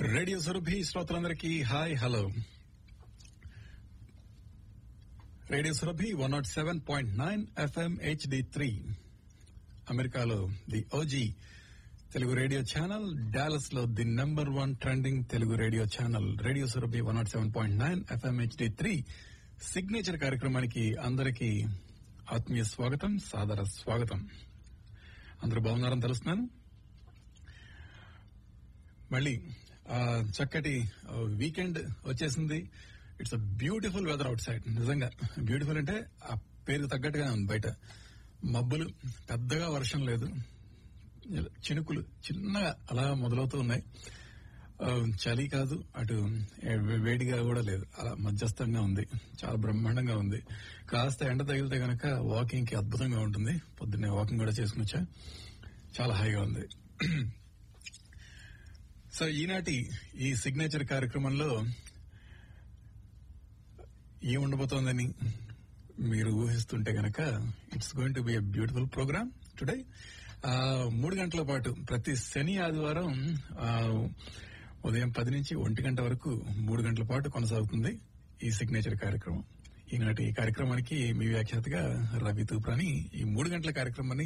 radio Surabhi శ్రోతలందరికీ hi hello radio Surabhi one nought seven point nine FM HD three అమెరికాలో the OG Telugu radio channel Dallas లో the number one trending Telugu radio channel radio Surabhi one nought seven point nine FM HD three signature కార్యక్రమానికి అందరికీ ఆత్మీయ స్వాగతం సాదర స్వాగతం అందరూ బాగున్నారని తెలుస్తున్నాను మళ్ళీ ఆ, చక్కటి వీకెండ్ వచ్చేసింది it's a beautiful weather outside నిజంగా బ్యూటిఫుల్ అంటే ఆ పేరు తగ్గట్టుగానే ఉంది బయట మబ్బులు పెద్దగా వర్షం లేదు చినుకులు చిన్నగా అలా మొదలవుతూ ఉన్నాయి ఆ, చలి కాదు అటు ఏ- వేడిగా కూడా లేదు అలా మధ్యస్థంగా ఉంది చాలా బ్రహ్మాండంగా ఉంది కాస్త ఎండ తగిలితే గనక వాకింగ్ కి అద్భుతంగా ఉంటుంది పొద్దున్నే వాకింగ్ కూడా చేసుకుని వచ్చా చాలా హాయిగా ఉంది సో ఈనాటి ఈ సిగ్నేచర్ కార్యక్రమంలో ఏం ఉండబోతోందని మీరు ఊహిస్తుంటే గనక it's going to be a beautiful programme today మూడు గంటల పాటు ప్రతి శని ఆదివారం ఆ, ఉదయం పది నుంచి ఒంటి గంట వరకు మూడు గంటల పాటు కొనసాగుతుంది ఈ సిగ్నేచర్ కార్యక్రమం ఈనాటి ఈ కార్యక్రమానికి మీ వ్యాఖ్యాతగా రవి తూప్రాని ఈ మూడు గంటల కార్యక్రమాన్ని